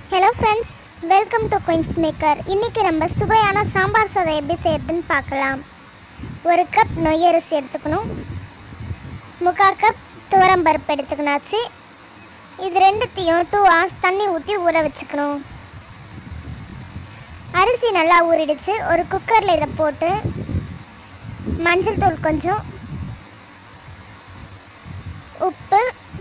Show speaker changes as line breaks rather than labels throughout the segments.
hello friends welcome to Queens Maker இன்றைக்கி நம்ம சுவையான சாம்பார் சாதம் எப்படி செய்யறதுன்னு பார்க்கலாம் ஒரு கப் நொய் அரிசி எடுத்துக்கணும் முக்கால் கப் துவரம்பருப்பு எடுத்துக்கணாச்சு இது ரெண்டுத்தையும் டூ ஹவர்ஸ் தண்ணி ஊற்றி ஊற வச்சுக்கணும் அரிசி நல்லா ஊறிடுச்சு ஒரு குக்கரில் இதை போட்டு மஞ்சள் தூள் கொஞ்சம் உப்பு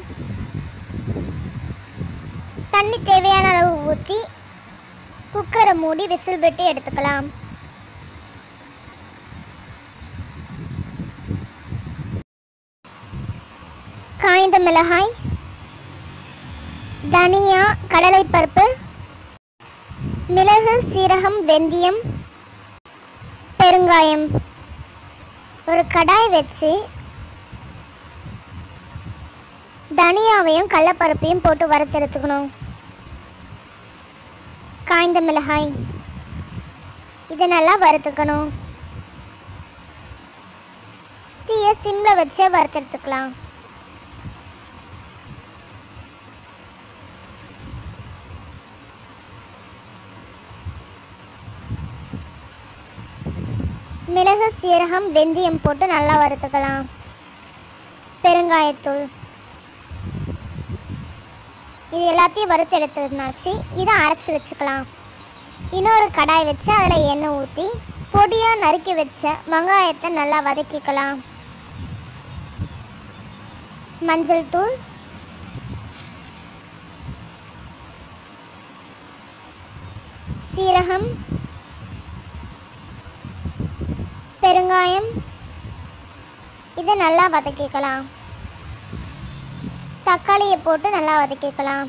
தண்ணி தேவையான அளவு ஊற்றி குக்கரை மூடி விசில் விட்டு எடுத்துக்கலாம் காய்ந்த மிளகாய் தனியா கடலைப்பருப்பு மிளகு சீரகம் வெந்தயம் பெருங்காயம் ஒரு கடாய் வச்சு தனியாவையும் கடலப்பருப்பையும் போட்டு வறுத்தெடுத்துக்கணும் காய்ந்த மிளகாய் இதை நல்லா வறுத்துக்கணும் தீய சிம்மில் வச்சு வறுத்தெடுத்துக்கலாம் மிளகு சீரகம் வெந்தயம் போட்டு நல்லா வறுத்துக்கலாம் பெருங்காயத்தூள் இது எல்லாத்தையும் வறுத்து எடுத்துனாச்சு இதை அரைச்சி வச்சுக்கலாம் இன்னொரு கடாய் வச்சு அதில் எண்ணெய் ஊற்றி பொடியாக நறுக்கி வச்ச வெங்காயத்தை நல்லா வதக்கிக்கலாம் மஞ்சள் தூள் சீரகம் பெருங்காயம் இதை நல்லா வதக்கிக்கலாம் தக்காளியை போட்டு நல்லா வதக்கிக்கலாம்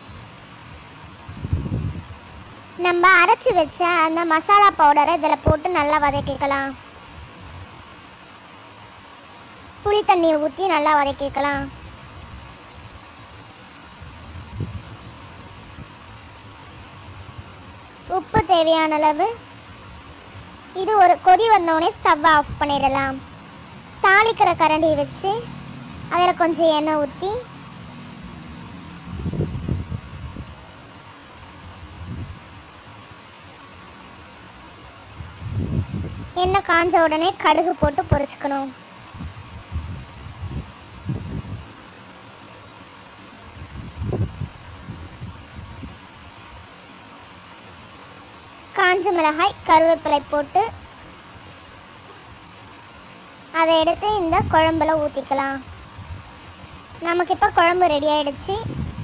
நம்ம அரைச்சி வச்ச அந்த மசாலா பவுடரை இதில் போட்டு நல்லா வதக்கிக்கலாம் புளி தண்ணியை ஊற்றி நல்லா வதக்கிக்கலாம் உப்பு தேவையான அளவு இது ஒரு கொதி வந்தோடனே ஸ்டவ் ஆஃப் பண்ணிடலாம் தாளிக்கிற கரண்டி வச்சு அதில் கொஞ்சம் எண்ணெய் ஊற்றி எண்ணெய் காஞ்ச உடனே கடுகு போட்டு பொரிச்சுக்கணும் காஞ்ச மிளகாய் கருவேப்பிலை போட்டு அதை எடுத்து இந்த குழம்புல ஊற்றிக்கலாம் நமக்கு இப்போ குழம்பு ரெடி ஆயிடுச்சு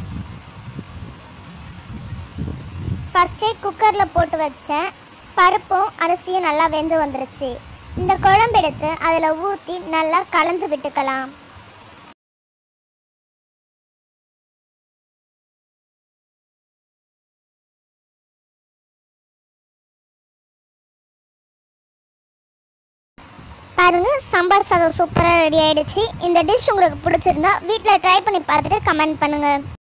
ஃபஸ்ட்டே குக்கரில் போட்டு வச்சேன் பருப்பும் அரிசியும் நல்லா வெந்து வந்துருச்சு இந்த குழம்பு எடுத்து அதில் ஊற்றி நல்லா கலந்து விட்டுக்கலாம் பாருங்க சாம்பார் சாதம் சூப்பராக ரெடி ஆயிடுச்சு இந்த டிஷ் உங்களுக்கு பிடிச்சிருந்தா வீட்டில் ட்ரை பண்ணி பார்த்துட்டு கமெண்ட் பண்ணுங்கள்